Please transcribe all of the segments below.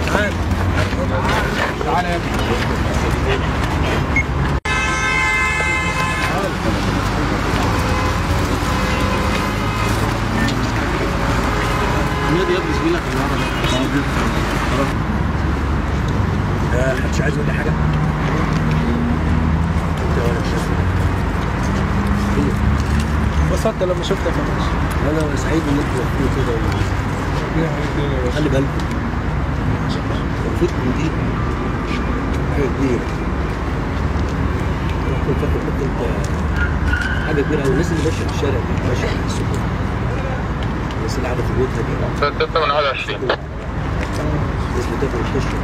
تعال تعال يا ابني النادي يا ابني زميلك اللي ورا آه، محدش عايز يقول لي حاجه انت ولا شايف انبسطت لما شفتك يا باشا انا سعيد ان انتوا واقفين كده خلي بالكم الفكر دي حاجه كبيره انا كنت فاكر كنت انت حاجه كبيره قوي الناس اللي ماشيه في الشارع دي ماشيه على السوق الناس اللي قاعده في بيوتها دي 6 من 21 الناس اللي تاكل وتشرب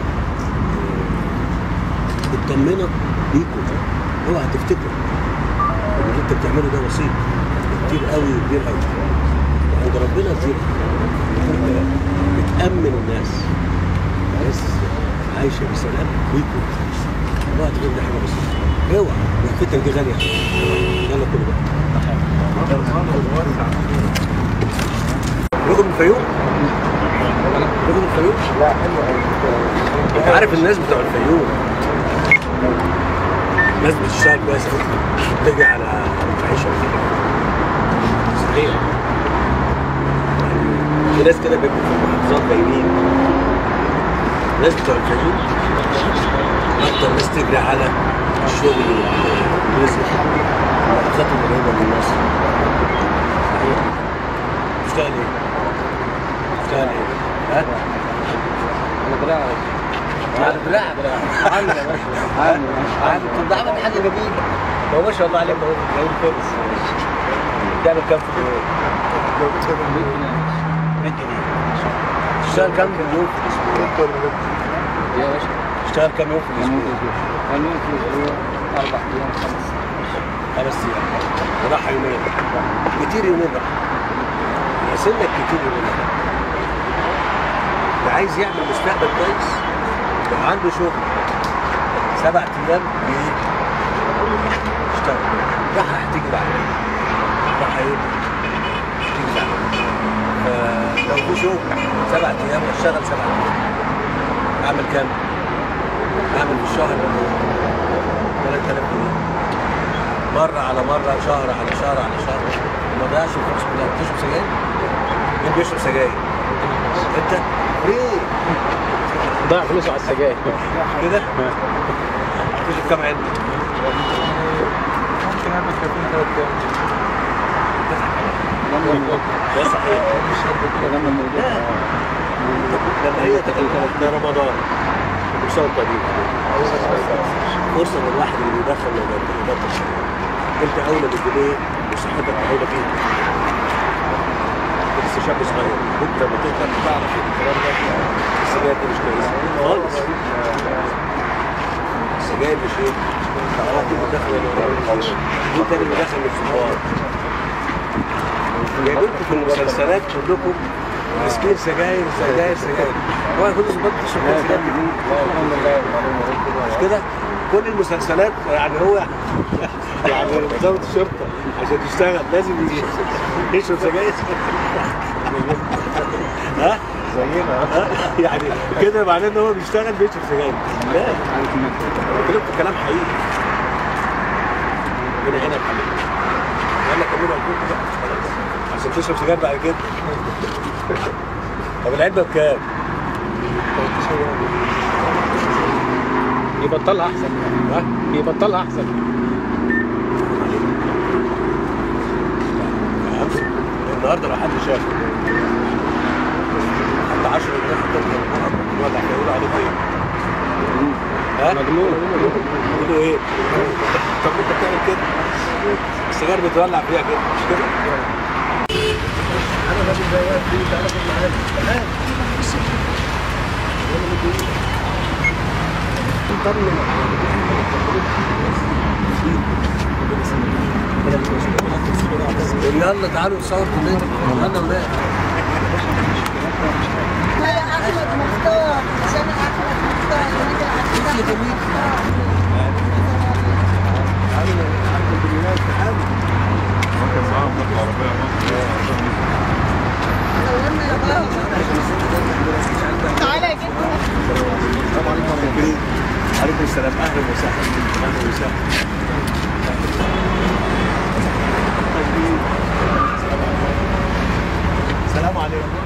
مطمنه بيكم اوعى تفتكروا ان اللي انت بتعمله ده بسيط كتير قوي وكبير قوي وعند ربنا كتير انت بتامن الناس ناس عايشه بسلام بيكم اوعى تقول دي حاجه بسيطه اوعى الفتن دي غاليه يلا كل بقى رغم الفيوم رغم الفيوم لا انت عارف الناس بتوع الفيوم ناس بتشتغل كويس قوي بتجي على عيشه صحيح يعني في ناس كده بيبقوا في المحافظات باينين الناس بتوع الفيوم اكتر ناس تجري على الشغل والرزق المحافظات القريبه من مصر صحيح بتشتغل ايه؟ بتشتغل ايه؟ ها؟ انا دراع على دراع عامل يا باشا عامل عامل طب ده عمل حاجه جميله هو ما شاء الله عليك هو زي الفارس بتعمل كام في اليوم؟ 100 جنيه تشتغل كام في اليوم في الاسبوع؟ يا باشا تشتغل كام يوم في الاسبوع؟ كان يوم في الاسبوع اربع ايام خمس خمس ايام وراح يومين كتير يومين راح يا سنك كتير يومين راح اللي عايز يعمل مستقبل كويس لو عنده شغل سبع ايام بيه يشتغل راح هتيجي بعدين راح ايه تيجي بعدين فلو في شغل سبع ايام اشتغل سبع ايام اعمل كام؟ اعمل في الشهر 3000 جنيه مرة على مرة شهر على شهر على شهر ما ضيعش الفلوس كلها بتشرب سجاير؟ مين بيشرب سجاير؟ انت؟ ليه؟ ضيع فلوسه على السجاير كده؟ تشرب كام علبة؟ ممكن اعمل كافيين ثلاث ده صحيح لما الموضوع لما هي تكلفة ده رمضان وشنطة دي فرصة للواحد اللي بيدخل يبطل يبطل سجاير انت اولى بالجنيه وصحتك اولى بيه انت لسه شاب صغير بكره لما تكبر تعرف ان الكلام ده السجاير دي مش كويسه خالص السجاير مش ايه؟ اه دي بتدخل خالص دي تاني بتدخل الصغار جايبينكم في المسلسلات كلكم ماسكين سجاير سجاير سجاير هو كل ظباط بتشرب سجاير كتير مش كده؟ كل المسلسلات يعني هو يعني ضابط الشرطه عشان تشتغل لازم يجي- يشرب سجاير ها؟ زينا ها؟ يعني كده معناه ان هو بيشتغل بيشرب سجاير لا انا بكلمكم كلام حقيقي من هنا حبيبي يلا كملوا عندكم بقى خلاص عشان تشرب سجاير بعد كده طب العلبه بكام؟ يبطلها احسن ها؟ يبطلها احسن النهارده لو حد شاف حتى 10 جنيه حتى الوضع هيقولوا عليه ايه؟ ها؟ مجنون يقولوا ايه؟ طب انت بتعمل كده السجاير بتولع فيها كده مش كده؟ انا راجل زي واقف فيه تعالى خد معايا تعالى يلا تعالوا نصور كلنا يلا ولاد هذا احمد مختار عشان احمد مختار اللي جميل تعالى يا جدو السلام اهلا وسهلا اهلا وسهلا السلام عليكم